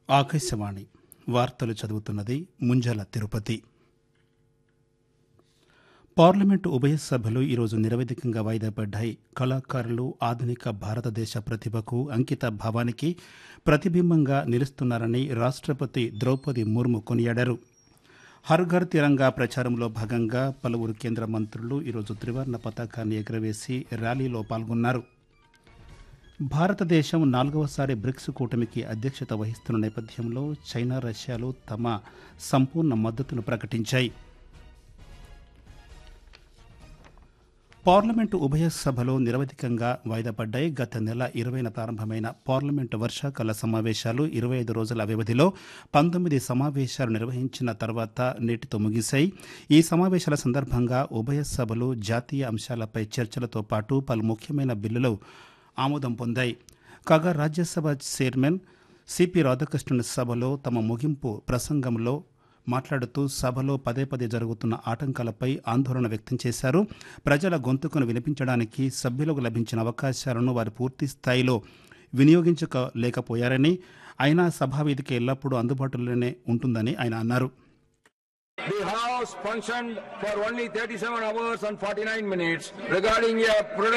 ఆకాశవాణి వార్తలు చదువుతున్నది ముంజల తిరుపతి పార్లమెంటు ఉభయ సభలు ఈరోజు నిరవధికంగా వాయిదా పడ్డాయి కళాకారులు ఆధునిక భారతదేశ ప్రతిభకు అంకిత భావానికి ప్రతిబింబంగా నిలుస్తున్నారని రాష్ట్రపతి ద్రౌపది ముర్ము కొనియాడారు హర్ ఘర్ తిరంగా ప్రచారంలో భాగంగా పలువురు కేంద్ర మంత్రులు ఈరోజు త్రివర్ణ పతాకాన్ని ఎగురవేసి ర్యాలీలో పాల్గొన్నారు భారతదేశం నాలుగవసారి బ్రిక్స్ కూటమికి అధ్యక్షత వహిస్తున్న నేపథ్యంలో చైనా రష్యాలు తమ సంపూర్ణ మద్దతును ప్రకటించాయి పార్లమెంటు ఉభయ సభలో నిరవధికంగా వాయిదా పడ్డాయి గత నెల ఇరవైన ప్రారంభమైన పార్లమెంటు వర్షాకాల సమావేశాలు ఇరవై ఐదు రోజుల వ్యవధిలో పంతొమ్మిది సమావేశాలు నిర్వహించిన తర్వాత నేటితో ముగిశాయి ఈ సమావేశాల సందర్భంగా ఉభయ సభలు జాతీయ అంశాలపై చర్చలతో పాటు పలు ముఖ్యమైన బిల్లులు ఆమోదం పొందాయి కాగా రాజ్యసభ చైర్మన్ సిపి రాధాకృష్ణన్ సభలో తమ ముగింపు ప్రసంగంలో మాట్లాడుతూ సభలో పదే పదే జరుగుతున్న ఆటంకాలపై ఆందోళన వ్యక్తం చేశారు ప్రజల గొంతుకును వినిపించడానికి సభ్యులకు లభించిన అవకాశాలను వారు పూర్తి స్థాయిలో వినియోగించుకోలేకపోయారని అయినా సభావేదిక ఎల్లప్పుడూ అందుబాటులోనే ఉంటుందని ఆయన అన్నారు The House functioned for only 37 hours and 49 minutes regarding a